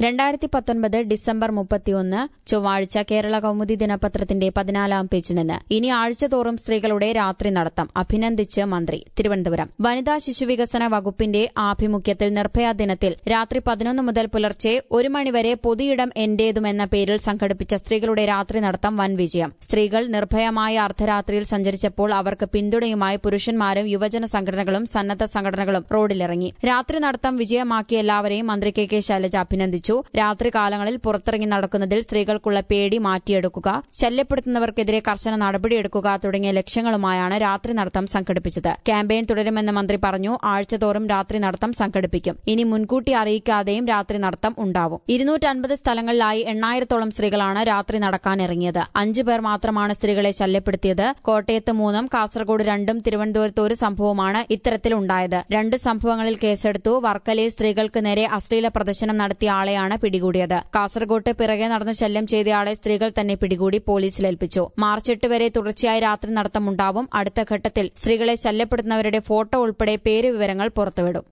രണ്ടായിരത്തി പത്തൊൻപത് ഡിസംബർ മുപ്പത്തിയൊന്ന് ചൊവ്വാഴ്ച കേരള കൗമുദി ദിനപത്രത്തിന്റെ പതിനാലാം പേജിൽ നിന്ന് ഇനി ആഴ്ചതോറും സ്ത്രീകളുടെ രാത്രി നടത്തം അഭിനന്ദിച്ച് മന്ത്രി തിരുവനന്തപുരം വനിതാ ശിശുവികസന വകുപ്പിന്റെ ആഭിമുഖ്യത്തിൽ നിർഭയ ദിനത്തിൽ രാത്രി പതിനൊന്ന് മുതൽ പുലർച്ചെ ഒരു മണിവരെ പൊതുയിടം എന്റേതുമെന്ന പേരിൽ സംഘടിപ്പിച്ച സ്ത്രീകളുടെ രാത്രി നടത്തം വൻ വിജയം സ്ത്രീകൾ നിർഭയമായ അർദ്ധരാത്രിയിൽ സഞ്ചരിച്ചപ്പോൾ അവർക്ക് പിന്തുണയുമായി പുരുഷന്മാരും യുവജന സംഘടനകളും സന്നദ്ധ സംഘടനകളും റോഡിലിറങ്ങി രാത്രി നടത്തം വിജയമാക്കിയ എല്ലാവരെയും മന്ത്രി കെ കെ ശൈലജ അഭിനന്ദിച്ചു രാത്രി കാലങ്ങളിൽ പുറത്തിറങ്ങി നടക്കുന്നതിൽ സ്ത്രീകൾക്കുള്ള പേടി മാറ്റിയെടുക്കുക ശല്യപ്പെടുത്തുന്നവർക്കെതിരെ കർശന നടപടിയെടുക്കുക തുടങ്ങിയ ലക്ഷ്യങ്ങളുമായാണ് രാത്രി നടത്തം സംഘടിപ്പിച്ചത് ക്യാമ്പയിൻ തുടരുമെന്ന് മന്ത്രി പറഞ്ഞു ആഴ്ചതോറും രാത്രി നടത്തം സംഘടിപ്പിക്കും ഇനി മുൻകൂട്ടി അറിയിക്കാതെയും രാത്രി നടത്തം ഉണ്ടാവും ഇരുന്നൂറ്റൻപത് സ്ഥലങ്ങളിലായി എണ്ണായിരത്തോളം സ്ത്രീകളാണ് രാത്രി നടക്കാനിറങ്ങിയത് അഞ്ചു പേർ മാത്രമാണ് സ്ത്രീകളെ ശല്യപ്പെടുത്തിയത് കോട്ടയത്ത് മൂന്നും കാസർഗോഡ് രണ്ടും തിരുവനന്തപുരത്ത് ഒരു സംഭവമാണ് ഇത്തരത്തിലുണ്ടായത് രണ്ട് സംഭവങ്ങളിൽ കേസെടുത്തു വർക്കലയിൽ സ്ത്രീകൾക്ക് നേരെ അശ്ലീല പ്രദർശനം നടത്തിയ ആളെയാണ് പിടികൂടിയത് കാസർഗോട്ട് പിറകെ നടന്ന് ശല്യം ചെയ്തയാളെ സ്ത്രീകൾ തന്നെ പിടികൂടി പോലീസിലേൽപ്പിച്ചു മാർച്ച് എട്ട് വരെ തുടർച്ചയായി രാത്രി നടത്തമുണ്ടാവും അടുത്ത ഘട്ടത്തിൽ സ്ത്രീകളെ ശല്യപ്പെടുത്തുന്നവരുടെ ഫോട്ടോ ഉൾപ്പെടെ പേര് വിവരങ്ങൾ പുറത്തുവിടും